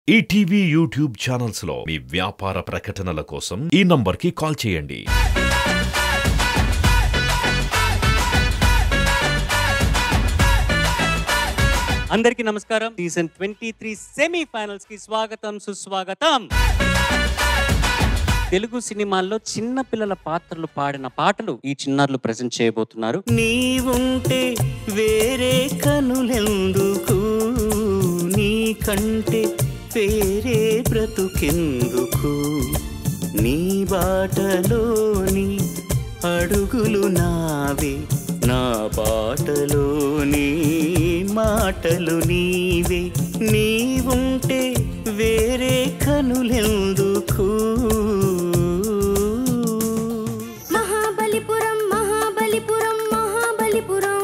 ETV YouTube channels లో మీ వ్యాపార ప్రకటనల కోసం ఈ నంబర్కి కాల్ చేయండి అందరికీ నమస్కారం season twenty three semi finals కి స్వాగతం సుస్వాగతం తెలుగు సినిమాల్లో చిన్న పిల్లల పాత్రలు పాడిన పాటలు ఈ చిన్నారులు ప్రజెంట్ చేయబోతున్నారు నీవుంటే వేరే కనులెందుకు నీకంటే వేరే బ్రతుకెందుకు నీ బాటలోని అడుగులు నావే నా బాటలోని మాటలు నీవే నీవుంటే వేరే కనులెందుకు మహాబలిపురం మహాబలిపురం మహాబలిపురం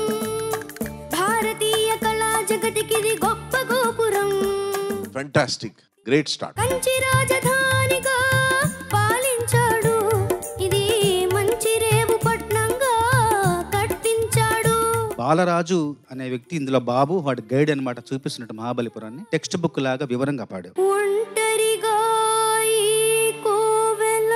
భారతీయ కళా జగతికిది గొప్ప గోపురం ఫెంటాస్టిక్ గ్రేట్ స్టార్ట్ కంచి రాజధానిగా పాలించాడు ఇది మంచి రేవు పట్నంగా కట్టించాడు బాలరాజు అనే వ్యక్తి ఇందులో బాబు వాడి గైడ్ అన్నమాట చూపిస్తున్నట్టు మహాబలిపురాన్ని టెక్స్ట్ బుక్ లాగా వివరంగా పాడావు ఒంటరిగా ఈ కోవెల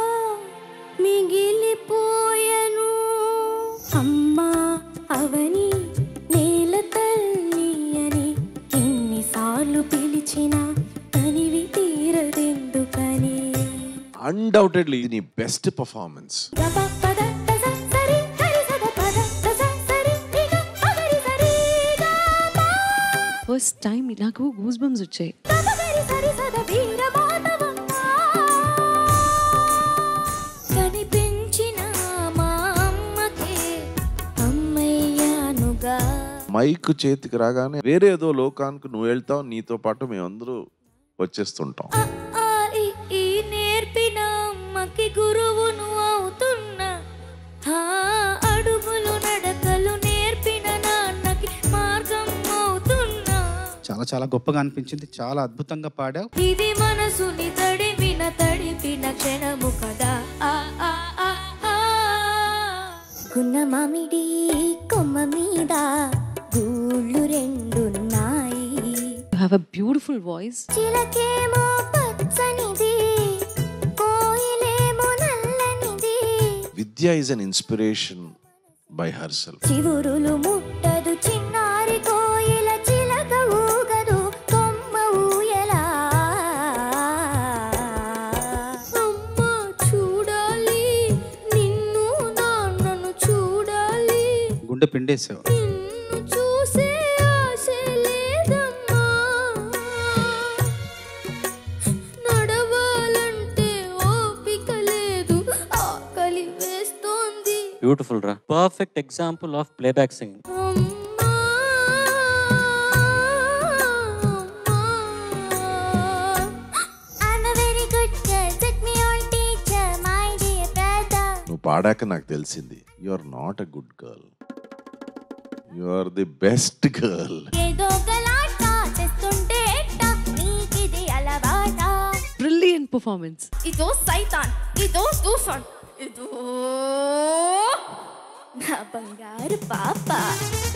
మిగిలిపోయెను అమ్మా అవని నేల తల్లి అని ఎన్నిసార్లు పిలిచినా తనివి తీరదెందుకని అన్డౌటెడ్లీ ఇది నీ బెస్ట్ పర్ఫార్మెన్స్ గప పద తస సరి హరి సద పద తస సరి రిగ పగరి సరి గా పా. ఫస్ట్ టైం నాకు గూస్ బంప్స్ వచ్చాయి గపగరి సరి సద వీర మాధవమ్మ. కనిపించిన మా అమ్మకే అమ్మయ్యానుగా మైక్ చేతికి రాగానే వేరే ఏదో లోకానికి నువ్వు వెళ్తావు నీతో పాటు మేమందరూ వచ్చేస్తుంటాం ఆ, ఆ, ఈ, ఈ నేర్పిన అమ్మకి గురువును అవుతున్నా ఆ, అడుగులు నడకలు నేర్పిన నాన్నకి మార్గం అవుతున్నా చాలా చాలా గొప్పగా అనిపించింది చాలా అద్భుతంగా పాడావు ఇది మనసుని తడిపిన తడిపిన క్షణము కదా ఆ, ఆ, ఆ, ఆ. గున్న మామిడి కొమ్మ మీద గూళ్ళు రెండున్నాయి you have a beautiful voice చిలకేమో పచ్చనిది కోయిలేమో నల్లనిది Vidya is an inspiration by herself చివురులు ముట్టదు చిన్నారి కోయిల చిలక ఊగదు కొమ్మ ఊయలా అమ్మ చూడాలి నిన్ను నాన్నను చూడాలి గుండె పిండేసావు నిన్ను చూసే ఆశ లేదమ్మా నడవాలంటే ఓపిక లేదు ఆకలి వేస్తోంది బ్యూటిఫుల్ రా perfect example of playback singing అమ్మా I'm a very good girl. Set me on teacher, my dear brother. నువ్వు పాడాక నాకు తెలిసింది you are not a good girl you are the best girl ఏదో గలాట చేస్తుంటే ఎట్టా, నీకిది అలవాట. బ్రిలియంట్ పర్ఫార్మెన్స్ ఇదో సైతాన్ ఇదో తూఫాన్ ఇదో నా బంగారు పాప